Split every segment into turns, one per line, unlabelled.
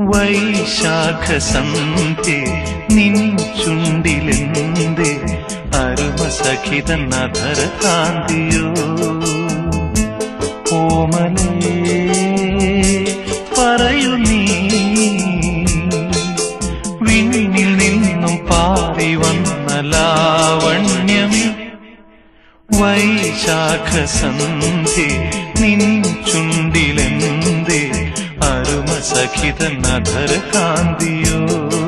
വൈശാഖ സന്ധ്യ നിൻ ചുണ്ടിലെന്തേ അരുമ സഖിതൻ അധര കാന്തിയോ ഓമലേ പറയൂ നീ വിണ്ണിൽ നിന്നും പാറി വന്ന ലാവണ്യമേ വൈശാഖ സന്ധ്യ നിൻ ചുണ്ടിലെന്തേ അരുമ സഖിതൻ അധര കാന്തിയോ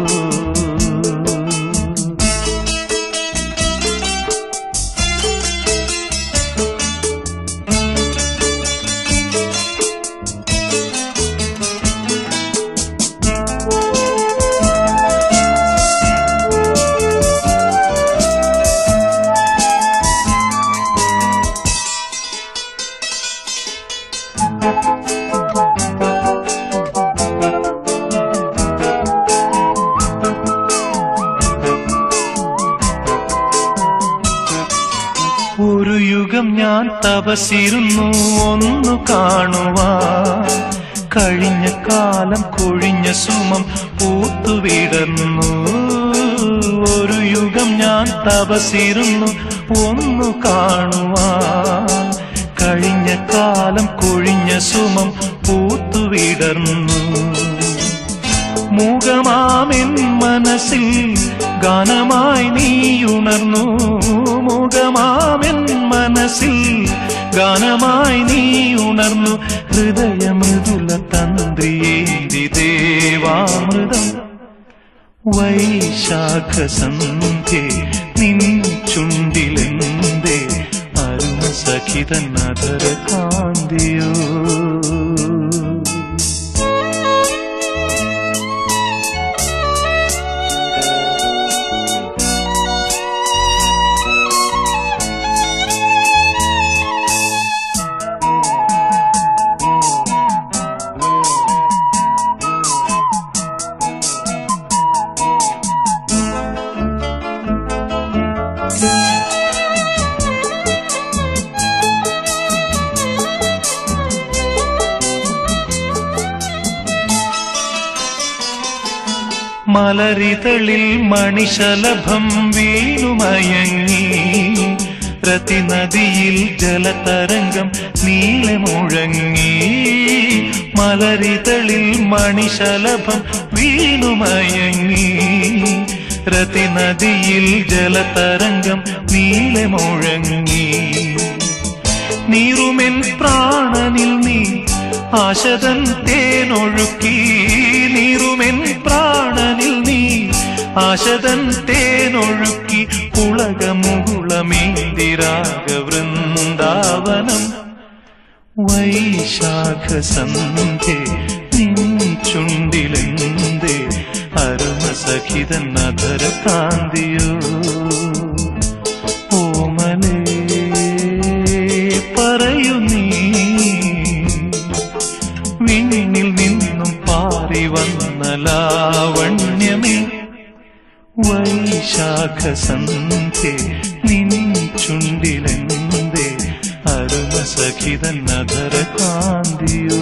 ഒരു യുഗം ഞാൻ തപസിരുന്നു ഒന്നു കാണുവാൻ കഴിഞ്ഞ കാലം കൊഴിഞ്ഞ സുമം പൂത്തുവിടർന്നു ഒരു യുഗം ഞാൻ തപസിരുന്നു ഒന്നു കാണുവാൻ കഴിഞ്ഞ കാലം കൊഴിഞ്ഞ സുമം പൂത്തുവിടർന്നു മുഖമാമെൻ മനസ്സിൽ ഗാനമായി നീ ഉണർന്നു മുഖമാമെൻ മനസ്സിൽ ഗാനമായി നീ ഉണർന്നു ഹൃദയമൃദുല തന്ത്രിയേന്തി ദേവാമൃതം വൈശാഖ സന്ധ്യ നിൻ ചുണ്ടിലെന്തേ അരുണ സഖിതൻ അധര കാന്തിയോ മലരിതളിൽ മണിശലഭം വീണുമയങ്ങി പ്രതിനദിയിൽ ജലതരംഗം നീളെ മുഴങ്ങി മലരിതളിൽ മണിശലഭം വീണുമയങ്ങി പ്രതിനദിയിൽ ജലതരംഗം നീളെ മുഴങ്ങി നീറുമെൻ പ്രാണനിൽ നീ ആശതൻ തേനൊഴുക്കി നീറുമെൻ പ്രാണനിൽ നീ ആശതൻ തേനൊഴുക്കി പുളകമുകുളമേന്തിരാഗ വൃന്ദാവനം വൈശാഖ സന്ധ്യ നിൻ ചുണ്ടിലെന്തേ അരുമ സഖിതൻ അധര കാന്തിയോ ഓമലേ പറയൂ നീ വിണ്ണിൽ നിന്നും പാറി വന്ന ലാവണ്യമേ വൈശാഖ സന്ധ്യ നിൻ ചുണ്ടിലെന്തേ അരുമ സഖിതൻ അധര കാന്തിയോ